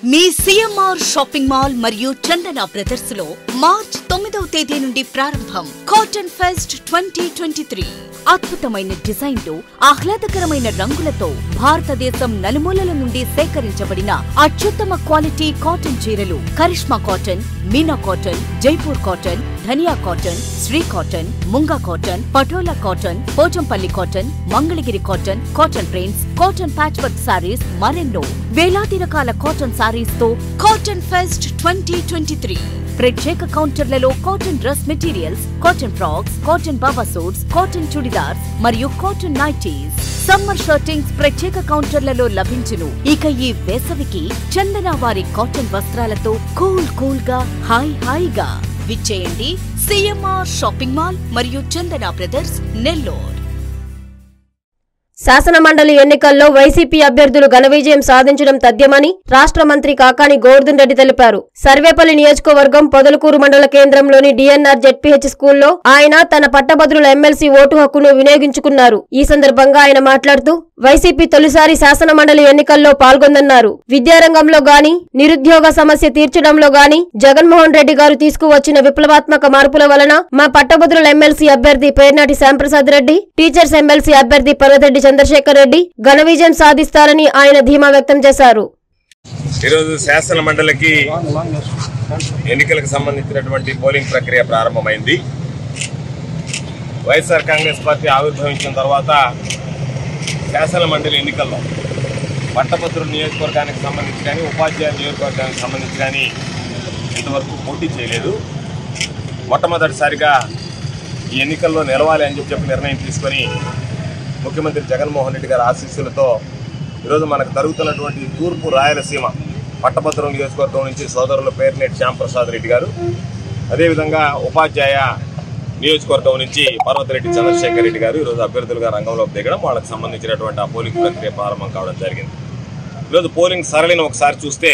మీ CMR shopping mall మరియు చందన brothers లో March తొమ్మిదవ తేదీ నుండి ప్రారంభం cotton fest twenty twenty three అద్భుతమైన డిజైన్లు ఆహ్లాదకరమైన రంగులతో భారతదేశం నలుమూలల నుండి సేకరించబడిన అత్యుత్తమ క్వాలిటీ కాటన్ చీరలు Karishma cotton Meena cotton Jaipur cotton Dhaniya cotton Sri cotton Munga cotton Patola cotton Pochampally cotton Mangalagiri cotton cotton prints cotton patch work sarees మరెన్నో వేలాది రకాల కాటన్ సారీస్ తో cotton fest twenty twenty three ప్రత్యేక కౌంటర్లలో cotton dress materials cotton frocks cotton baba suits cotton churidars మరియు cotton nighties summer shirtings ప్రత్యేక కౌంటర్లలో లభించును ఇక ఈ వేసవికి చందన వారి కాటన్ వస్త్రాలతో కూల్ కూల్ గా హాయ్ హాయిగా విచ్చేయండి సిఎంఆర్ షాపింగ్ మాల్ మరియు చందన బ్రదర్స్ నెల్లూరు శాసన మండలి ఎన్నికల్లో వైసీపీ అభ్యర్థులు ఘన విజయం సాధించడం తథ్యమని రాష్ట్ర మంత్రి కాకాని గోవర్ధన్ రెడ్డి తెలిపారు సర్వేపల్లి నియోజకవర్గం పొదలకూరు మండల కేంద్రంలోని డిఎన్ఆర్ జెడ్పీహెచ్ స్కూల్లో ఆయన తన పట్టభద్రుల ఎమ్మెల్సీ ఓటు హక్కును వినియోగించుకున్నారు ఈ సందర్భంగా ఆయన మాట్లాడుతూ వైసీపీ తొలిసారి శాసన మండలి ఎన్నికల్లో పాల్గొందన్నారు విద్యారంగంలో గాని నిరుద్యోగ సమస్య తీర్చడంలో గాని జగన్మోహన్ రెడ్డి గారు తీసుకువచ్చిన విప్లవాత్మక మార్పుల వలన మా పట్టభద్రుల ఎమ్మెల్సీ అభ్యర్థి పేర్నాటి శ్యాంప్రసాద్ రెడ్డి టీచర్స్ ఎమ్మెల్సీ అభ్యర్థి పర్వతరెడ్డి చంద్రశేఖర్ రెడ్డి ఘన విజయం సాధిస్తారని ఆయన ధీమా వ్యక్తం చేశారు ఈరోజు శాసన మండలికి ఎన్నికలకు సంబంధించినటువంటి పోలింగ్ ప్రక్రియ ప్రారంభమైంది వైఎస్ఆర్ కాంగ్రెస్ పార్టీ ఆవిర్భవించిన తర్వాత శాసన మండలి ఎన్నికల్లో పట్టభద్రుల నియోజకవర్గానికి సంబంధించి కానీ ఉపాధ్యాయ నియోజకవర్గానికి సంబంధించి కానీ ఇంతవరకు పోటీ చేయలేదు మొట్టమొదటిసారిగా ఈ ఎన్నికల్లో నిలవాలి అని చెప్పి చెప్పి నిర్ణయం తీసుకొని ముఖ్యమంత్రి జగన్మోహన్ రెడ్డి గారి ఆశీస్సులతో ఈరోజు మనకు జరుగుతున్నటువంటి తూర్పు రాయలసీమ పట్టభద్రం నియోజకవర్గం నుంచి సోదరుల పేరునేటి శ్యాంప్రసాద్ రెడ్డి గారు అదేవిధంగా ఉపాధ్యాయ నియోజకవర్గం నుంచి పర్వతరెడ్డి చంద్రశేఖర్ రెడ్డి గారు ఈరోజు అభ్యర్థులుగా రంగంలోకి దిగడం వాళ్ళకి సంబంధించినటువంటి ఆ పోలింగ్ ప్రక్రియ ప్రారంభం కావడం జరిగింది ఈరోజు పోలింగ్ సరళిని ఒకసారి చూస్తే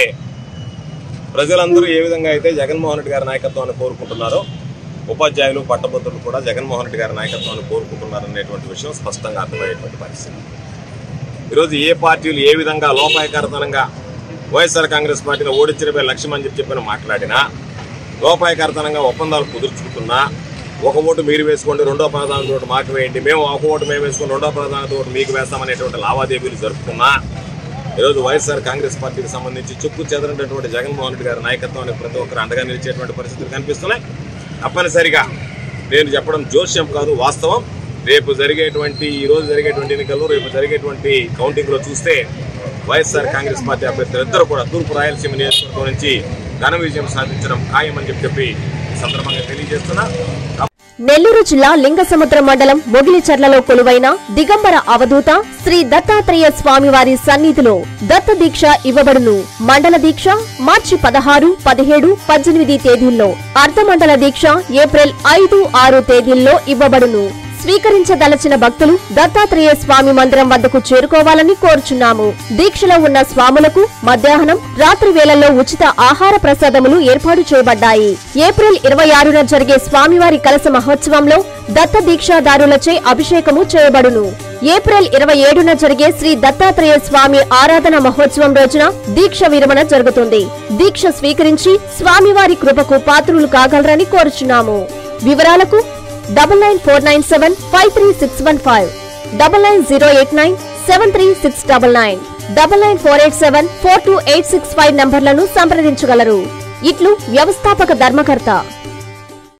ప్రజలందరూ ఏ విధంగా అయితే జగన్మోహన్ రెడ్డి గారి నాయకత్వాన్ని కోరుకుంటున్నారో ఉపాధ్యాయులు పట్టభద్రులు కూడా జగన్మోహన్ రెడ్డి గారి నాయకత్వాన్ని కోరుకుంటున్నారు అనేటువంటి విషయం స్పష్టంగా అర్థమయ్యేటువంటి పరిస్థితి ఈరోజు ఏ పార్టీలు ఏ విధంగా లోపాయకారతనంగా వైఎస్ఆర్ కాంగ్రెస్ పార్టీని ఓడించడమే లక్ష్యం అని చెప్పి చెప్పిన మాట్లాడినా లోపాయకారతనంగా ఒప్పందాలు కుదుర్చుకుంటున్నా ఒక ఓటు మీరు వేసుకోండి రెండో ప్రధాన ఓటు మాకు వేయండి మేము ఒక ఓటు మేము వేసుకొని రెండో ప్రధాన ఓటు మీకు వేస్తామనేటువంటి లావాదేవీలు జరుపుకున్నా ఈరోజు వైఎస్ఆర్ కాంగ్రెస్ పార్టీకి సంబంధించి చుక్కు చెదరినటువంటి జగన్మోహన్ రెడ్డి గారి నాయకత్వాన్ని ప్రతి ఒక్కరు అండగా నిలిచేటువంటి పరిస్థితులు కనిపిస్తున్నాయి తప్పనిసరిగా నేను చెప్పడం జోస్యం కాదు వాస్తవం రేపు జరిగేటువంటి ఈ రోజు జరిగేటువంటి ఎన్నికల్లో రేపు జరిగేటువంటి కౌంటింగ్లో చూస్తే వైఎస్ఆర్ కాంగ్రెస్ పార్టీ అభ్యర్థులు ఇద్దరు కూడా తూర్పు రాయలసీమ నియోజకవర్గం నుంచి ఘన విజయం సాధించడం ఖాయమని చెప్పి చెప్పి ఈ సందర్భంగా తెలియజేస్తున్నా నెల్లూరు జిల్లా లింగసముద్రం మండలం మొగిలిచర్లలో కొలువైన దిగంబర అవధూత శ్రీ దత్తాత్రేయ స్వామివారి సన్నిధిలో దత్త దీక్ష ఇవ్వబడును మండల దీక్ష మార్చి పదహారు పదిహేడు పద్దెనిమిది తేదీల్లో అర్ధమండల దీక్ష ఏప్రిల్ ఐదు ఆరు తేదీల్లో ఇవ్వబడును స్వీకరించదలచిన భక్తులు దత్తాత్రేయ స్వామి మందిరం వద్దకు చేరుకోవాలని కోరుచున్నాము దీక్షలో ఉన్న స్వాములకు మధ్యాహ్నం రాత్రి వేళల్లో ఉచిత ఆహార ప్రసాదములు ఏర్పాటు చేయబడ్డాయి ఏప్రిల్ ఇరవై ఆరున జరిగే స్వామివారి కలస మహోత్సవంలో దత్త దీక్షాదారులచే అభిషేకము చేయబడును ఏప్రిల్ ఇరవై ఏడున జరిగే శ్రీ దత్తాత్రేయ స్వామి ఆరాధన మహోత్సవం రోజున దీక్ష విరమణ జరుగుతుంది దీక్ష స్వీకరించి స్వామివారి కృపకు పాత్రులు కాగలరని కోరుచున్నాము వివరాలకు double nine four nine seven five three six one five double nine zero eight nine seven three six double nine double nine four eight seven four two eight six five నంబర్లను సంప్రదించగలరు ఇట్లు వ్యవస్థాపక ధర్మకర్త